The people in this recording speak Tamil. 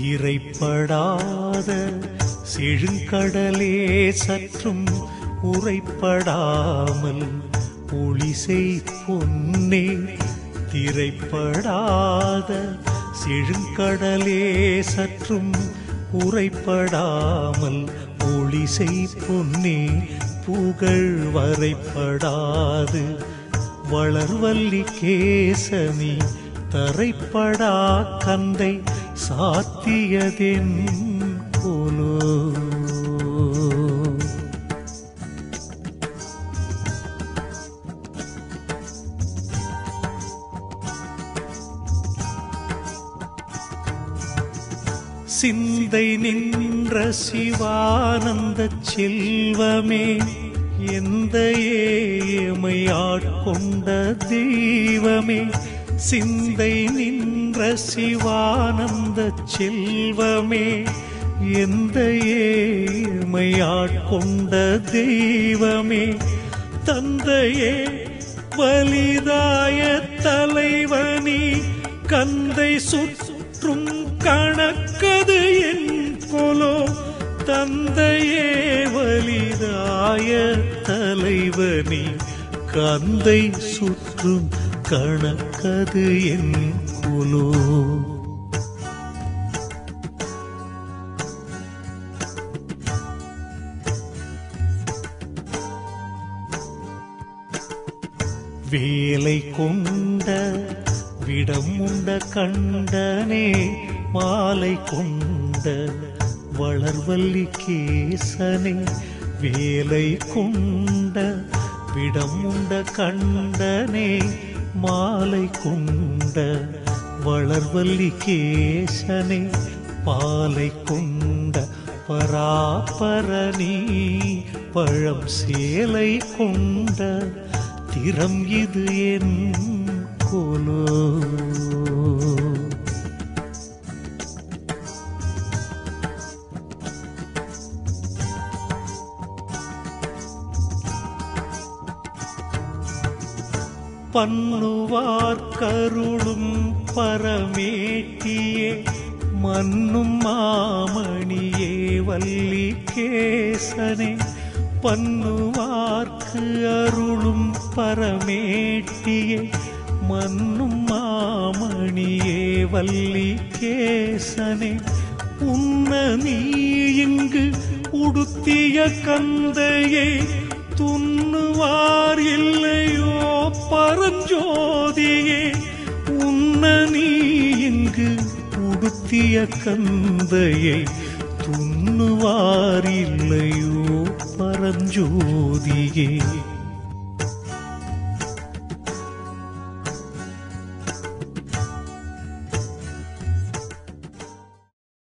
இறைப்படாத செழுங்கடலே சற்றும் உரைப்படாமல் ஒளிசை பொன்னே திரைப்படாத செழுங்கடலே சற்றும் உரைப்படாமல் ஒளிசை பொன்னே புகழ் வரைப்படாது வளர்வல்லி கேசனி தரைப்படா கந்தை சாத்தியதென் கொலோ சிந்தை நின்ற சிவானந்த செல்வமே எந்த ஏமை ஆட்கொண்ட தெய்வமே சிந்தை நின்ற சிவானந்த செல்வமே எந்த ஏமை ஆட்கொண்ட தெய்வமே தந்தையே வலிதாய தலைவனி கந்தை சுற்றும் கணக்கது என் கொலோ தந்தையே வலிதாய தலைவனி கந்தை சுற்றும் கணக்கது என் கொலோ வேலை கொண்ட விடம் உண்ட கண்டனே மாலை கொண்ட வளர்வல்லி கேசனே வேலை கொண்ட விடம் உண்ட கண்டனே மாலை கொண்ட வளர்வல்லி கேசனே பாலை கொண்ட பராபரணி பழம் சேலை கொண்ட திறம் இது என் கொலோ பண்ணுவார் கருளும் பரமேட்டியே மண்ணும் மாமணியே வள்ளி கேசனே பண்ணுவார்க்கு அருளும் பரமேட்டியே மண்ணும் மாமணியே வள்ளி கேசனே உன்ன நீ இங்கு உடுத்திய கந்தையே துண்ணுவார் இல்லையோ பரஞ்சோதியே உன்ன நீ இங்கு உடுத்திய கந்தையை துண்ணுவார் இல்லையோ பரஞ்சோதியே